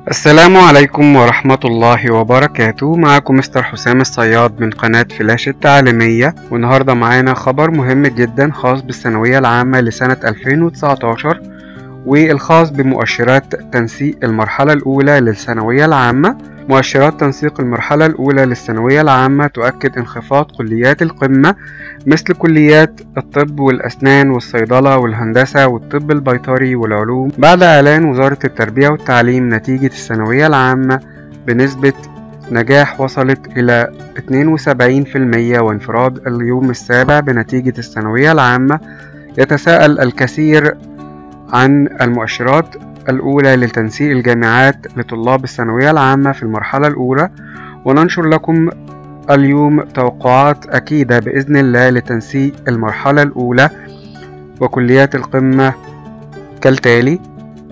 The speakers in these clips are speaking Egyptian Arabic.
السلام عليكم ورحمة الله وبركاته معكم مستر حسام الصياد من قناة فلاش التعليمية والنهاردة معانا خبر مهم جدا خاص بالثانوية العامة لسنة 2019 والخاص بمؤشرات تنسيق المرحلة الأولى للثانوية العامة مؤشرات تنسيق المرحلة الأولى للثانوية العامة تؤكد انخفاض كليات القمة مثل كليات الطب والأسنان والصيدلة والهندسة والطب البيطري والعلوم بعد إعلان وزارة التربية والتعليم نتيجة الثانوية العامة بنسبة نجاح وصلت إلى 72% وانفراد اليوم السابع بنتيجة الثانوية العامة يتساءل الكثير عن المؤشرات الأولى لتنسيق الجامعات لطلاب الثانوية العامة في المرحلة الأولى وننشر لكم اليوم توقعات أكيدة بإذن الله لتنسيق المرحلة الأولى وكليات القمة كالتالي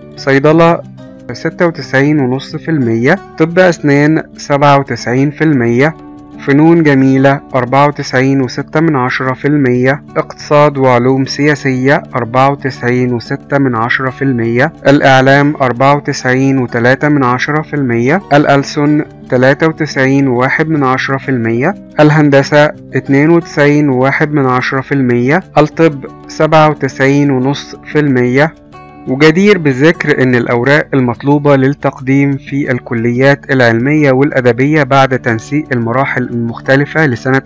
صيدلة ستة وتسعين ونص في المية طب أسنان سبعة وتسعين في المية فنون جميلة أربعة وتسعين وستة من عشرة في المية اقتصاد وعلوم سياسية أربعة وتسعين وستة من عشرة في المية الإعلام أربعة وتسعين وتلاتة من عشرة في المية الألسن تلاتة وتسعين وواحد من عشرة في المية الهندسة اتنين وتسعين وواحد من عشرة في المية الطب سبعة وتسعين ونص في المية وجدير بالذكر أن الأوراق المطلوبة للتقديم في الكليات العلمية والأدبية بعد تنسيق المراحل المختلفة لسنة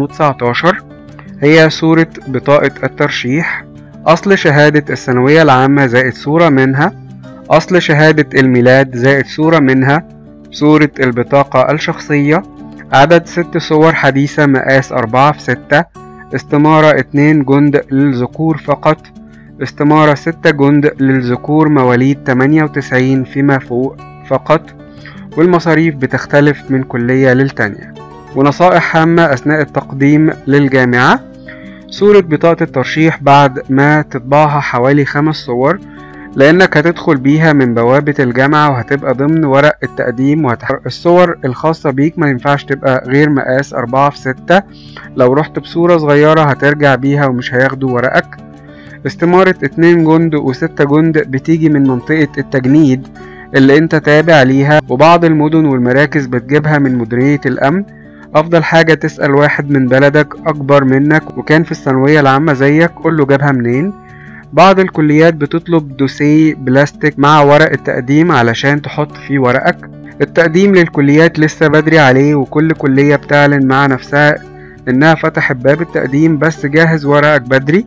2019 هي صورة بطاقة الترشيح أصل شهادة الثانوية العامة زائد صورة منها أصل شهادة الميلاد زائد صورة منها صورة البطاقة الشخصية عدد ست صور حديثة مقاس أربعة في ستة استمارة اتنين جند للذكور فقط استمارة ستة جند للذكور مواليد 98 فيما فوق فقط والمصاريف بتختلف من كلية للتانية ونصائح هامة أثناء التقديم للجامعة صورة بطاقة الترشيح بعد ما تطبعها حوالي خمس صور لأنك هتدخل بيها من بوابة الجامعة وهتبقى ضمن ورق التقديم وهتحرق الصور الخاصة بيك ما ينفعش تبقى غير مقاس أربعة في ستة لو رحت بصورة صغيرة هترجع بيها ومش هياخدوا ورقك استمارة اتنين جند وستة جند بتيجي من منطقة التجنيد اللي انت تابع ليها وبعض المدن والمراكز بتجيبها من مديرية الأمن أفضل حاجة تسأل واحد من بلدك أكبر منك وكان في الثانوية العامة زيك قوله جابها منين بعض الكليات بتطلب دوسيه بلاستيك مع ورق التقديم علشان تحط فيه ورقك التقديم للكليات لسه بدري عليه وكل كلية بتعلن مع نفسها إنها فتحت باب التقديم بس جهز ورقك بدري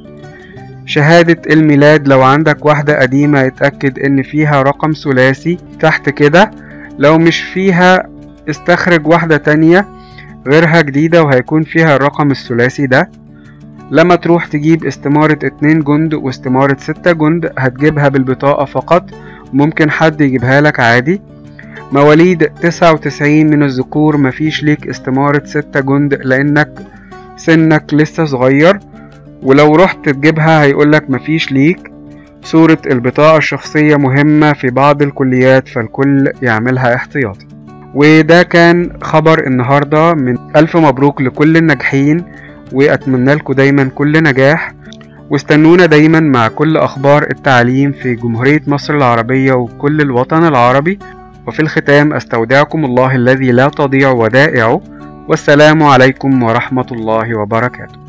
شهادة الميلاد لو عندك واحدة قديمة اتأكد ان فيها رقم ثلاثي تحت كده لو مش فيها استخرج واحدة تانية غيرها جديدة وهيكون فيها الرقم الثلاثي ده لما تروح تجيب استمارة اتنين جند واستمارة ستة جند هتجيبها بالبطاقة فقط ممكن حد يجيبها لك عادي مواليد تسعة وتسعين من الذكور مفيش ليك استمارة ستة جند لأنك سنك لسه صغير ولو رحت تجيبها هيقولك مفيش ليك صورة البطاقة الشخصية مهمة في بعض الكليات فالكل يعملها احتياطي وده كان خبر النهاردة من ألف مبروك لكل الناجحين وأتمنى لكم دايما كل نجاح واستنونا دايما مع كل أخبار التعليم في جمهورية مصر العربية وكل الوطن العربي وفي الختام أستودعكم الله الذي لا تضيع ودائعه والسلام عليكم ورحمة الله وبركاته